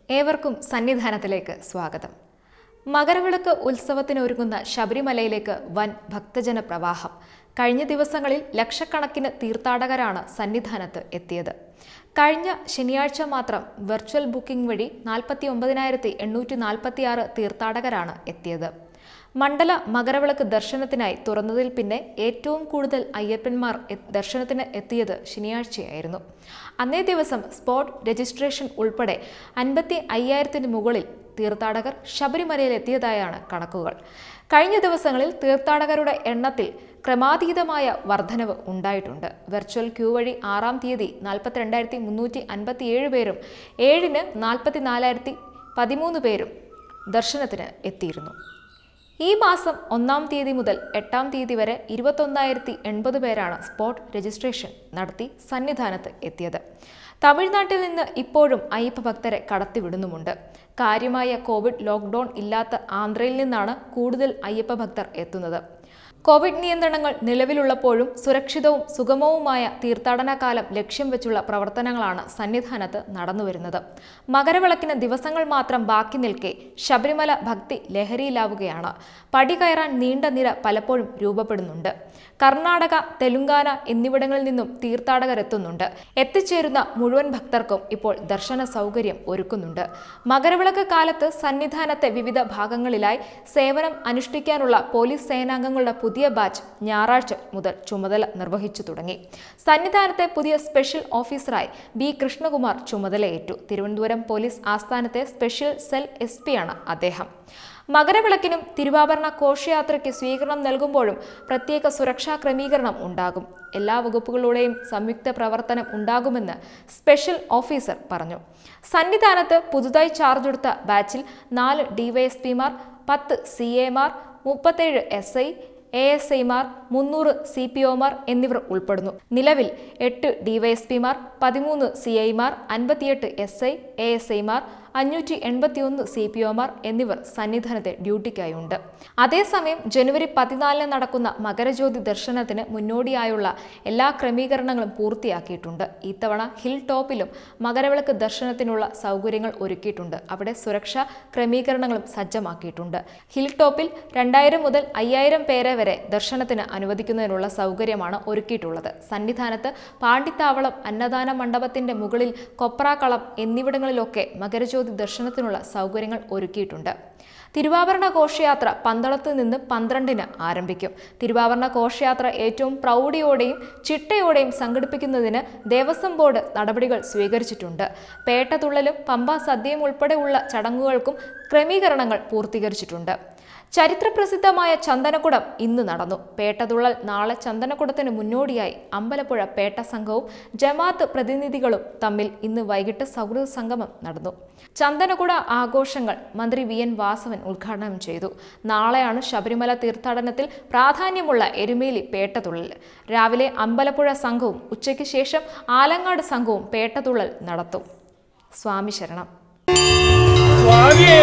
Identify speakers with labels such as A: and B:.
A: ഏവർക്കും സന്നിധാനത്തിലേക്ക് സ്വാഗതം മകരവിളക്ക് ഉത്സവത്തിനൊരുങ്ങുന്ന ശബരിമലയിലേക്ക് വൻ ഭക്തജന പ്രവാഹം കഴിഞ്ഞ ദിവസങ്ങളിൽ ലക്ഷക്കണക്കിന് തീർത്ഥാടകരാണ് സന്നിധാനത്ത് എത്തിയത് കഴിഞ്ഞ ശനിയാഴ്ച മാത്രം വെർച്വൽ ബുക്കിംഗ് വഴി നാൽപ്പത്തി ഒമ്പതിനായിരത്തി എണ്ണൂറ്റി നാൽപ്പത്തിയാറ് തീർത്ഥാടകരാണ് എത്തിയത് മണ്ഡല മകരവിളക്ക് ദർശനത്തിനായി തുറന്നതിൽ പിന്നെ ഏറ്റവും കൂടുതൽ അയ്യപ്പന്മാർ എ- ദർശനത്തിന് എത്തിയത് ശനിയാഴ്ചയായിരുന്നു അന്നേ ദിവസം സ്പോട്ട് രജിസ്ട്രേഷൻ ഉൾപ്പെടെ അൻപത്തി അയ്യായിരത്തിന് മുകളിൽ തീർത്ഥാടകർ ശബരിമലയിൽ എത്തിയതായാണ് കണക്കുകൾ കഴിഞ്ഞ ദിവസങ്ങളിൽ തീർത്ഥാടകരുടെ എണ്ണത്തിൽ ക്രമാതീതമായ വർധനവ് ഉണ്ടായിട്ടുണ്ട് വെർച്വൽ ക്യൂ വഴി ആറാം തീയതി നാൽപ്പത്തിരണ്ടായിരത്തി മുന്നൂറ്റി അൻപത്തിയേഴ് പേരും ഏഴിന് നാൽപ്പത്തി നാലായിരത്തി പതിമൂന്ന് പേരും ദർശനത്തിന് എത്തിയിരുന്നു ഈ മാസം ഒന്നാം തീയതി മുതൽ എട്ടാം തീയതി വരെ ഇരുപത്തൊന്നായിരത്തി എൺപത് പേരാണ് സ്പോട്ട് രജിസ്ട്രേഷൻ നടത്തി സന്നിധാനത്ത് എത്തിയത് തമിഴ്നാട്ടിൽ നിന്ന് ഇപ്പോഴും അയ്യപ്പ ഭക്തരെ കടത്തിവിടുന്നുമുണ്ട് കാര്യമായ കോവിഡ് ലോക്ക്ഡൌൺ ഇല്ലാത്ത ആന്ധ്രയിൽ നിന്നാണ് കൂടുതൽ അയ്യപ്പ ഭക്തർ എത്തുന്നത് കോവിഡ് നിയന്ത്രണങ്ങൾ നിലവിലുള്ളപ്പോഴും സുരക്ഷിതവും സുഗമവുമായ തീർത്ഥാടന കാലം ലക്ഷ്യം വെച്ചുള്ള പ്രവർത്തനങ്ങളാണ് സന്നിധാനത്ത് നടന്നുവരുന്നത് മകരവിളക്കിന് ദിവസങ്ങൾ മാത്രം ബാക്കി നിൽക്കെ ശബരിമല ഭക്തി ലഹരിയിലാവുകയാണ് പടി കയറാൻ നീണ്ട നിര പലപ്പോഴും രൂപപ്പെടുന്നുണ്ട് കർണാടക തെലുങ്കാന എന്നിവിടങ്ങളിൽ നിന്നും തീർത്ഥാടകർ എത്തുന്നുണ്ട് എത്തിച്ചേരുന്ന മുഴുവൻ ഭക്തർക്കും ഇപ്പോൾ ദർശന സൗകര്യം ഒരുക്കുന്നുണ്ട് മകരവിളക്ക് കാലത്ത് സന്നിധാനത്തെ വിവിധ ഭാഗങ്ങളിലായി സേവനം അനുഷ്ഠിക്കാനുള്ള പോലീസ് സേനാംഗങ്ങളുടെ പുതിയ ബാച്ച് ഞായറാഴ്ച മുതൽ ചുമതല നിർവഹിച്ചു തുടങ്ങി സന്നിധാനത്തെ പുതിയ സ്പെഷ്യൽ ഓഫീസറായി ബി കൃഷ്ണകുമാർ ചുമതലയേറ്റു തിരുവനന്തപുരം പോലീസ് ആസ്ഥാനത്തെ സ്പെഷ്യൽ സെൽ എസ് പിയാണ് അദ്ദേഹം മകരവിളക്കിനും തിരുവാഭരണ ഘോഷയാത്രയ്ക്ക് സ്വീകരണം നൽകുമ്പോഴും പ്രത്യേക സുരക്ഷാ ക്രമീകരണം ഉണ്ടാകും എല്ലാ വകുപ്പുകളുടെയും സംയുക്ത പ്രവർത്തനം ഉണ്ടാകുമെന്ന് സ്പെഷ്യൽ ഓഫീസർ പറഞ്ഞു സന്നിധാനത്ത് പുതുതായി ചാർജ് എടുത്ത ബാച്ചിൽ നാല് ഡിവൈഎസ്പിമാർ പത്ത് സി എമാർ മുപ്പത്തേഴ് എസ് ഐ എ എസ് ഐമാർ മുന്നൂറ് സി പി ഒമാർ എന്നിവർ ഉൾപ്പെടുന്നു നിലവിൽ എട്ട് ഡിവൈഎസ്പിമാർ പതിമൂന്ന് സി ഐമാർ അൻപത്തിയെട്ട് എസ് ഐ എ എസ് ഐമാർ അഞ്ഞൂറ്റി എൺപത്തിയൊന്ന് സി പി ഒമാർ എന്നിവർ സന്നിധാനത്തെ ഡ്യൂട്ടിക്കായി ഉണ്ട് അതേസമയം ജനുവരി പതിനാലിന് നടക്കുന്ന മകരജ്യോതി ദർശനത്തിന് മുന്നോടിയായുള്ള എല്ലാ ക്രമീകരണങ്ങളും പൂർത്തിയാക്കിയിട്ടുണ്ട് ഇത്തവണ ഹിൽ ടോപ്പിലും മകരവിളക്ക് ദർശനത്തിനുള്ള സൗകര്യങ്ങൾ ഒരുക്കിയിട്ടുണ്ട് അവിടെ സുരക്ഷാ ക്രമീകരണങ്ങളും സജ്ജമാക്കിയിട്ടുണ്ട് ഹിൽ ടോപ്പിൽ രണ്ടായിരം മുതൽ അയ്യായിരം പേരെ വരെ ദർശനത്തിന് അനുവദിക്കുന്നതിനുള്ള സൗകര്യമാണ് ഒരുക്കിയിട്ടുള്ളത് സന്നിധാനത്ത് പാണ്ടിത്താവളം അന്നദാന മണ്ഡപത്തിന്റെ മുകളിൽ കൊപ്രാക്കളം എന്നിവിടങ്ങളിലൊക്കെ മകരജ്യോതി ദർശനത്തിനുള്ള സൗകര്യങ്ങൾ ഒരുക്കിയിട്ടുണ്ട് തിരുവാഭരണ ഘോഷയാത്ര പന്തളത്ത് നിന്ന് പന്ത്രണ്ടിന് ആരംഭിക്കും തിരുവാഭരണ ഘോഷയാത്ര ഏറ്റവും പ്രൗഢിയോടെയും ചിട്ടയോടെയും സംഘടിപ്പിക്കുന്നതിന് ദേവസ്വം ബോർഡ് നടപടികൾ സ്വീകരിച്ചിട്ടുണ്ട് പേട്ടതുള്ളലും പമ്പ സദ്യയും ഉൾപ്പെടെയുള്ള ചടങ്ങുകൾക്കും ക്രമീകരണങ്ങൾ പൂർത്തീകരിച്ചിട്ടുണ്ട് ചരിത്രപ്രസിദ്ധമായ ചന്ദനക്കുടം ഇന്ന് നടന്നു പേട്ടതുള്ളൽ നാളെ ചന്ദനക്കുടത്തിന് മുന്നോടിയായി അമ്പലപ്പുഴ പേട്ട സംഘവും ജമാഅത്ത് പ്രതിനിധികളും തമ്മിൽ ഇന്ന് വൈകിട്ട് സൗഹൃദ സംഗമം നടന്നു ചന്ദനക്കുട ആഘോഷങ്ങൾ മന്ത്രി വി എൻ വാസവൻ ഉദ്ഘാടനം ചെയ്തു നാളെയാണ് ശബരിമല തീർത്ഥാടനത്തിൽ പ്രാധാന്യമുള്ള എരുമേലി പേട്ടതുള്ളൽ രാവിലെ അമ്പലപ്പുഴ സംഘവും ഉച്ചയ്ക്ക് ശേഷം ആലങ്ങാട് സംഘവും പേട്ടതുള്ളൽ നടത്തും സ്വാമി ശരണം
B: സ്വാമിയേ